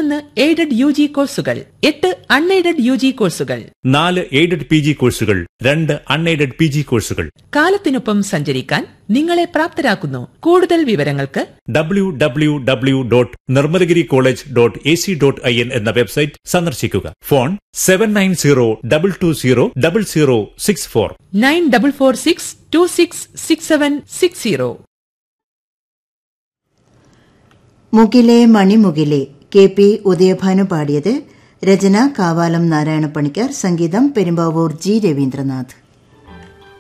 പതിനൊന്ന് aided U G കോഴ്സുകൾ എട്ട് അൺഎയ്ഡഡ് യു ജി കോഴ്സുകൾ നാല് എയ്ഡഡ് പി ജി കോഴ്സുകൾ രണ്ട് അൺഎയ്ഡഡ് പി ജി കോഴ്സുകൾ കാലത്തിനൊപ്പം സഞ്ചരിക്കാൻ നിങ്ങളെ പ്രാപ്തരാക്കുന്നു കൂടുതൽ വിവരങ്ങൾക്ക് W W W dot Nirmalagiri college dot A C dot I N എന്ന വെബ്സൈറ്റ് സന്ദർശിക്കുക phone seven nine zero double two zero double zero six four nine double four six two six six seven six zero മുകിലെ മണിമുകിലെ K P Udayabhanu പാടിയത് രചന കാവാലം നാരായണ പണിക്കർ സംഗീതം Perumbavoor G Ravindranath